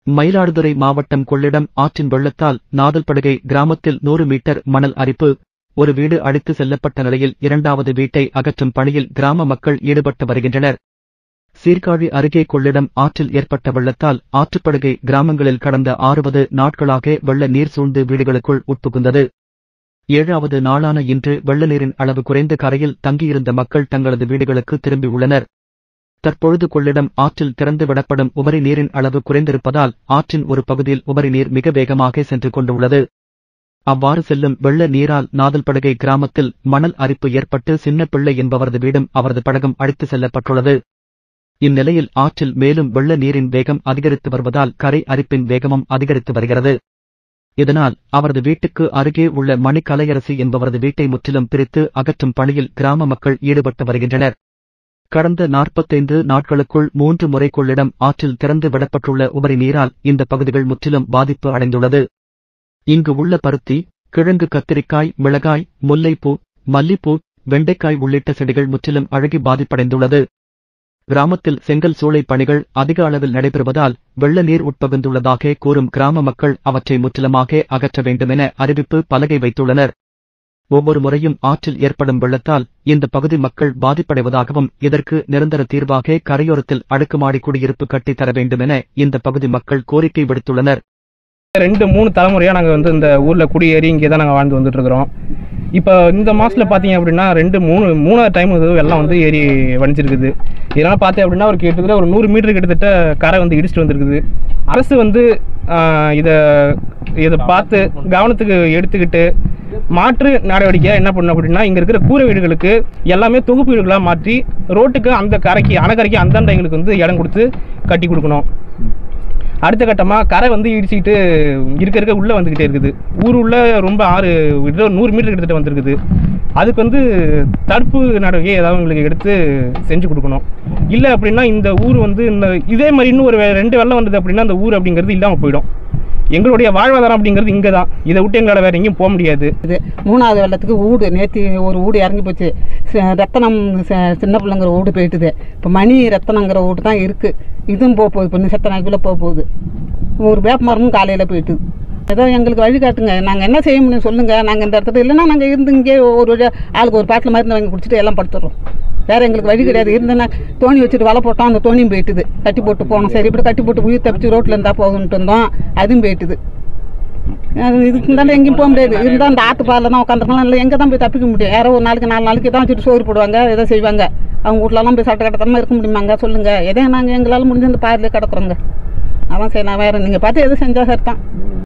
மயிலாடுதுறை மாவட்டம் கொள்ளிடம் ஆற்றின் வெள்ளத்தால் நாதல்படுகை கிராமத்தில் நூறு மீட்டர் மணல் அரிப்பு ஒரு வீடு அடித்து செல்லப்பட்ட நிலையில் இரண்டாவது வீட்டை அகற்றும் பணியில் கிராம மக்கள் ஈடுபட்டு வருகின்றனர் சீர்காழி அருகே கொள்ளிடம் ஆற்றில் ஏற்பட்ட வெள்ளத்தால் ஆற்றுப்படுகை கிராமங்களில் கடந்த ஆறுவது நாட்களாக வெள்ள நீர் சூழ்ந்து வீடுகளுக்குள் உட்புகுந்தது ஏழாவது நாளான இன்று வெள்ள நீரின் அளவு குறைந்து கரையில் தங்கியிருந்த மக்கள் தங்களது வீடுகளுக்கு திரும்பியுள்ளனர் தற்பொழுது கொள்ளிடம் ஆற்றில் திறந்து விடப்படும் உபரி நீரின் அளவு குறைந்திருப்பதால் ஆற்றின் ஒரு பகுதியில் உபரி நீர் மிக வேகமாக சென்று கொண்டுள்ளது அவ்வாறு செல்லும் வெள்ள நீரால் நாதல்படுகை கிராமத்தில் மணல் அரிப்பு ஏற்பட்டு சின்ன பிள்ளை என்பவரது வீடும் அவரது படகும் அடித்து செல்லப்பட்டுள்ளது இந்நிலையில் ஆற்றில் மேலும் வெள்ள நீரின் வேகம் அதிகரித்து வருவதால் கரை அரிப்பின் வேகமும் அதிகரித்து வருகிறது இதனால் அவரது வீட்டுக்கு அருகே உள்ள மணிக்கலையரசி என்பவரது வீட்டை முற்றிலும் பிரித்து அகற்றும் பணியில் கிராம மக்கள் ஈடுபட்டு வருகின்றனர் கடந்த நாற்பத்தைந்து நாட்களுக்குள் மூன்று முறை கொள்ளிடம் ஆற்றில் திறந்து விடப்பட்டுள்ள உபரி நீரால் இந்த பகுதிகள் முற்றிலும் பாதிப்பு அடைந்துள்ளது இங்கு உள்ள பருத்தி கிழங்கு கத்திரிக்காய் மிளகாய் முல்லைப்பூ மல்லிப்பூ வெண்டைக்காய் உள்ளிட்ட செடிகள் முற்றிலும் அழுகி பாதிப்படைந்துள்ளது கிராமத்தில் செங்கல் சூளை பணிகள் அதிக அளவில் நடைபெறுவதால் வெள்ள நீர் உட்பகுந்துள்ளதாக கூறும் கிராம மக்கள் அவற்றை முற்றிலுமாக அகற்ற வேண்டுமென அறிவிப்பு பலகை வைத்துள்ளனர் ஒவ்வொரு முறையும் ஆற்றில் ஏற்படும் வெள்ளத்தால் இந்த பகுதி மக்கள் பாதிப்படைவதாகவும் இதற்கு நிரந்தர தீர்வாக கரையோரத்தில் அடுக்குமாடி குடியிருப்பு கட்டித் தர வேண்டுமென இந்த பகுதி மக்கள் கோரிக்கை விடுத்துள்ளனர் ரெண்டு மூணு தலைமுறையா நாங்க வந்து இந்த ஊர்ல குடியேறி இங்கே தான் நாங்க வாழ்ந்து வந்துட்டு இருக்கிறோம் இப்போ இந்த மாசத்துல பாத்தீங்க அப்படின்னா ரெண்டு மூணு மூணாவது டைம் இது வெள்ளம் வந்து ஏறி வடிஞ்சிருக்குது இதனால பார்த்தேன் அப்படின்னா ஒரு கிட்டத்தட்ட ஒரு நூறு மீட்டர் கிட்டத்தட்ட கரை வந்து இடிச்சிட்டு வந்திருக்குது அரசு வந்து ஆஹ், இத இதை பார்த்து கவனத்துக்கு எடுத்துக்கிட்டு மாற்று நடவடிக்கை என்ன பண்ணணும் அப்படின்னா இங்க இருக்கிற கூரை வீடுகளுக்கு எல்லாமே தொகுப்பு வீடுகளா மாற்றி ரோட்டுக்கு அந்த கரைக்கு அணக்கரைக்கு அந்தாண்ட எங்களுக்கு வந்து இடம் கொடுத்து கட்டி கொடுக்கணும் அடுத்த கட்டமாக கரை வந்து இடிச்சிக்கிட்டு இருக்க இருக்க உள்ளே வந்துக்கிட்டே இருக்குது ஊர் உள்ள ரொம்ப ஆறு கிட்ட நூறு மீட்டர் கிட்டத்தட்ட வந்திருக்குது அதுக்கு வந்து தடுப்பு நடவடிக்கை ஏதாவது எங்களுக்கு எடுத்து செஞ்சு கொடுக்கணும் இல்லை அப்படின்னா இந்த ஊர் வந்து இந்த இதே மாதிரி இன்னும் ஒரு வே- ரெண்டு வெள்ளம் வந்தது அப்படின்னா அந்த ஊர் அப்படிங்கிறது இல்லாமல் போயிடும் எங்களுடைய வாழ்வாதாரம் அப்படிங்கிறது இங்கே தான் இதை விட்டு எங்களால் வேற எங்கேயும் போக முடியாது இது மூணாவது வெள்ளத்துக்கு ஊடு நேற்று ஒரு ஊடு இறங்கி போச்சு ச- ரத்தனம் ச- சின்ன பிள்ளைங்கிற வீடு போயிட்டுது இப்போ மணி ரத்தனங்கிற வீடு தான் இருக்குது இதுவும் போக போகுது இப்போ செத்த நாய்க்குள்ளே போக போகுது ஒரு வேப்ப மரமும் காலையில் போயிட்டுது ஏதோ எங்களுக்கு வழி காட்டுங்க நாங்கள் என்ன செய்ய முடியும் சொல்லுங்கள் நாங்கள் இந்த இடத்துல இல்லைன்னா நாங்கள் இருந்து இங்கே ஒரு வழியா ஆளுக்கு ஒரு பாட்டில் மருந்து வாங்கி குடிச்சிட்டு எல்லாம் படுத்துடுறோம் வேற எங்களுக்கு வழி கிடையாது இருந்தேன்னா தோணி வச்சுட்டு வலை போட்டோம் அந்த தோணியும் போயிட்டுது கட்டி போட்டு போனோம் சரி இப்படி கட்டி போட்டு உயிர் தப்பிச்சு ரோட்டில் இருந்தால் போகணுன்ட்டு இருந்தோம் அதுவும் போயிட்டுது அது இதுக்கு இருந்தாலும் எங்கேயும் போக முடியாது இருந்தால் அந்த ஆத்து பாலில் தான் உட்காந்துருக்கலாம் இல்லை எங்கே தான் போய் தப்பிக்க முடியும் யாரோ ஒரு நாளைக்கு நாலு நாளைக்கு தான் வச்சுட்டு சோறு போடுவாங்க எதோ செய்வாங்க அவங்க வீட்லலாம் போய் சட்டை கடத்தமாக இருக்க முடியுமாங்க சொல்லுங்கள் எதோ நாங்கள் எங்களால் முடிஞ்ச அந்த பாரிலே கிடக்குறோங்க அதான் சரி நான் வேறு நீங்கள் பார்த்து எது செஞ்சால் சரி தான்